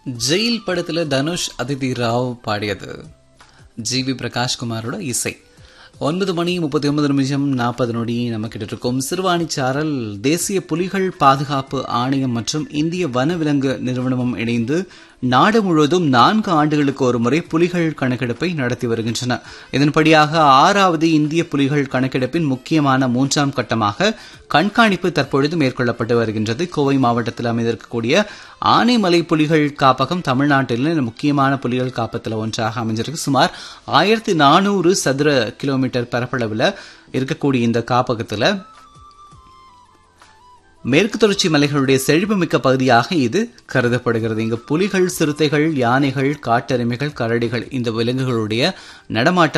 jail படத்துல தனுஷ் அதிதி ராவ் பாடியது G we பிரகாஷ்குமாரோட இசை ஒன்பது மணி முப்பத்தி ஒன்பது நிமிஷம் நாற்பது நொடி நம்ம கிட்ட இருக்கும் சிறுவாணி சாரல் தேசிய புலிகள் பாதுகாப்பு ஆணையம் மற்றும் இந்திய வனவிலங்கு நிறுவனமும் இணைந்து நாடு முழுவதும் நான்கு ஆண்டுகளுக்கு ஒரு முறை புலிகள் கணக்கெடுப்பை நடத்தி வருகின்றன இதன்படியாக ஆறாவது இந்திய புலிகள் கணக்கெடுப்பின் முக்கியமான மூன்றாம் கட்டமாக கண்காணிப்பு தற்பொழுது மேற்கொள்ளப்பட்டு வருகின்றது கோவை மாவட்டத்தில் அமைந்திருக்கக்கூடிய ஆனைமலை புலிகள் காப்பகம் தமிழ்நாட்டில் முக்கியமான புலிகள் காப்பத்தில் ஒன்றாக அமைஞ்சிருக்கு சுமார் ஆயிரத்தி நானூறு சதுர கிலோமீட்டர் பரப்பளவில் இருக்கக்கூடிய இந்த காப்பகத்தில் மேற்கு தொடர்ச்சி மலைகளுடைய செழிப்புமிக்க பகுதியாக இது கருதப்படுகிறது இங்கு புலிகள் சிறுத்தைகள் யானைகள் காட்டெருமைகள் கரடிகள் இந்த விலங்குகளுடைய நடமாட்டம்